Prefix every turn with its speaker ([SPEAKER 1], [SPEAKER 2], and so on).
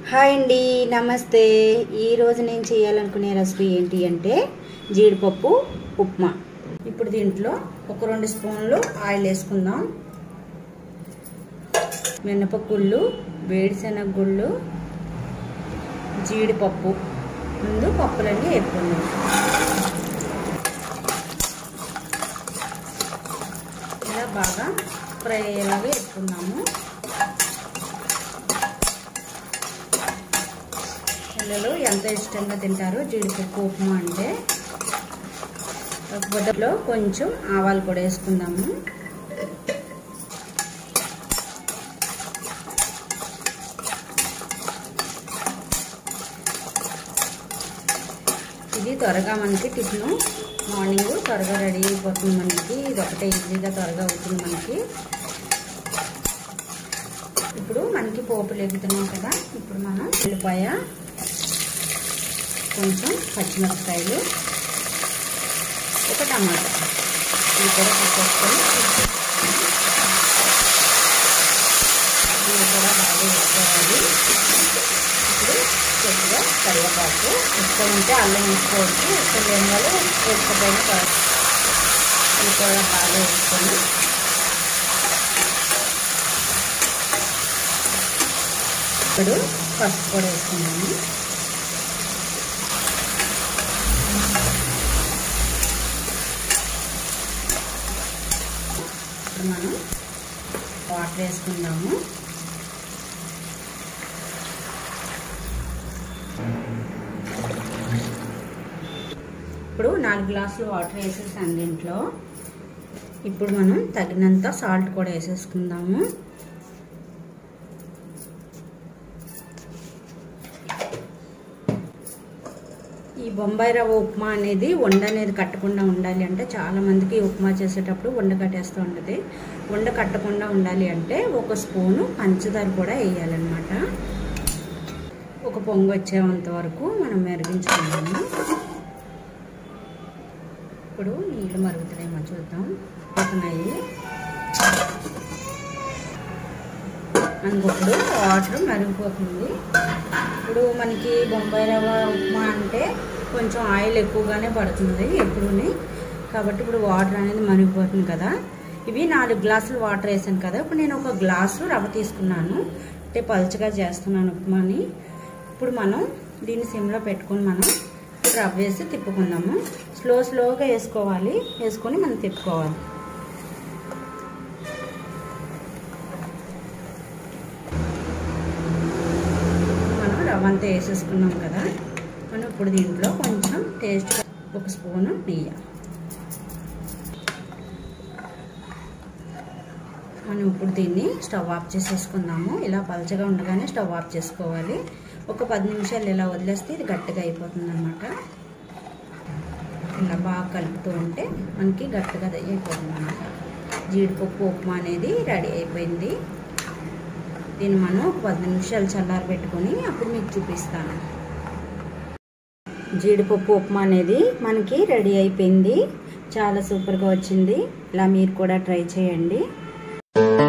[SPEAKER 1] hi అండి నమస్తే ఈరోజు నేను చేయాలనుకునే రెసిపీ ఏంటి అంటే జీడిపప్పు ఉప్మా ఇప్పుడు దీంట్లో ఒక రెండు స్పూన్లు ఆయిల్ వేసుకుందాం మినపగుళ్ళు వేడిశనగ గుళ్ళు జీడిపప్పు ముందు పప్పులన్నీ వేపుకుందాం ఇలా బాగా ఫ్రై అయ్యేలాగా వేసుకుందాము పిల్లలు ఎంత ఇష్టంగా తింటారో జీడిపప్పు ఉప్మా అంటే బొట్టలో కొంచెం ఆవాలు కూడా వేసుకుందాము ఇది త్వరగా మనకి టిఫిన్ మార్నింగ్ త్వరగా రెడీ అయిపోతుంది మనకి ఇది ఒకటే ఈజీగా త్వరగా అవుతుంది మనకి ఇప్పుడు మనకి పోపులు ఎగుతున్నాం కదా ఇప్పుడు మనం ఉల్లిపాయ కొంచెం పచ్చిమిరపకాయలు ఒక టమాటా ఇది కూడా తీసేసుకొని ఇది కూడా బాగా వేసుకోవాలి ఇప్పుడు కొద్దిగా కరివేపాకు ఇష్టం ఉంటే అల్లం వేసుకోవచ్చు ఇష్టం లేని వాళ్ళు వేసుకోపోయినా కాదు ఇది కూడా బాగా వేసుకొని ఇప్పుడు పసుపు కూడా వేసుకున్నాము ఇప్పుడు మనం వాటర్ వేసుకుందాము ఇప్పుడు నాలుగు గ్లాసులు వాటర్ వేసేసాను దీంట్లో ఇప్పుడు మనం తగినంత సాల్ట్ కూడా వేసేసుకుందాము ఈ బొంబాయి రవ్వ ఉప్మా అనేది వండ అనేది కట్టకుండా ఉండాలి అంటే చాలా మందికి ఉప్మా చేసేటప్పుడు వండ కట్టేస్తూ ఉంటుంది వండ కట్టకుండా ఉండాలి అంటే ఒక స్పూను పంచదార కూడా వేయాలన్నమాట ఒక పొంగు వచ్చేంత వరకు మనం మెరిగించుకుందాము ఇప్పుడు నీళ్ళు మరుగుతున్నాయేమో చూద్దాం పోతున్నాయి మనకిప్పుడు వాటర్ మరిగిపోతుంది ఇప్పుడు మనకి బొంబాయి రవ్వ ఉప్మా అంటే కొంచెం ఆయిల్ ఎక్కువగానే పడుతుంది ఎప్పుడుని కాబట్టి ఇప్పుడు వాటర్ అనేది మరిగిపోతుంది కదా ఇవి నాలుగు గ్లాసులు వాటర్ వేసాను కదా ఇప్పుడు నేను ఒక గ్లాసు రవ్వ తీసుకున్నాను అంటే పలుచగా చేస్తున్నాను ఉప్మాని ఇప్పుడు మనం దీన్ని సిమ్లో పెట్టుకుని మనం రవ్వ వేసి తిప్పుకుందాము స్లో స్లోగా వేసుకోవాలి వేసుకొని మనం తిప్పుకోవాలి మనం రవ్వ అంతా వేసేసుకున్నాం కదా మనం ఇప్పుడు దీంట్లో కొంచెం టేస్ట్ ఒక స్పూను నెయ్యి మనం ఇప్పుడు దీన్ని స్టవ్ ఆఫ్ చేసేసుకుందాము ఇలా పలచగా ఉండగానే స్టవ్ ఆఫ్ చేసుకోవాలి ఒక పది నిమిషాలు ఇలా వదిలేస్తే ఇది గట్టిగా అయిపోతుంది అనమాట ఇలా బాగా కలుపుతూ ఉంటే మనకి గట్టిగా అయిపోతుంది అనమాట జీడిపప్పు ఉప్మా అనేది రెడీ అయిపోయింది దీన్ని మనం ఒక పది నిమిషాలు చల్లారి పెట్టుకొని అప్పుడు మీకు చూపిస్తాను జీడిపప్పు ఉప్మా అనేది మనకి రెడీ అయిపోయింది చాలా సూపర్గా వచ్చింది ఇలా మీరు కూడా ట్రై చేయండి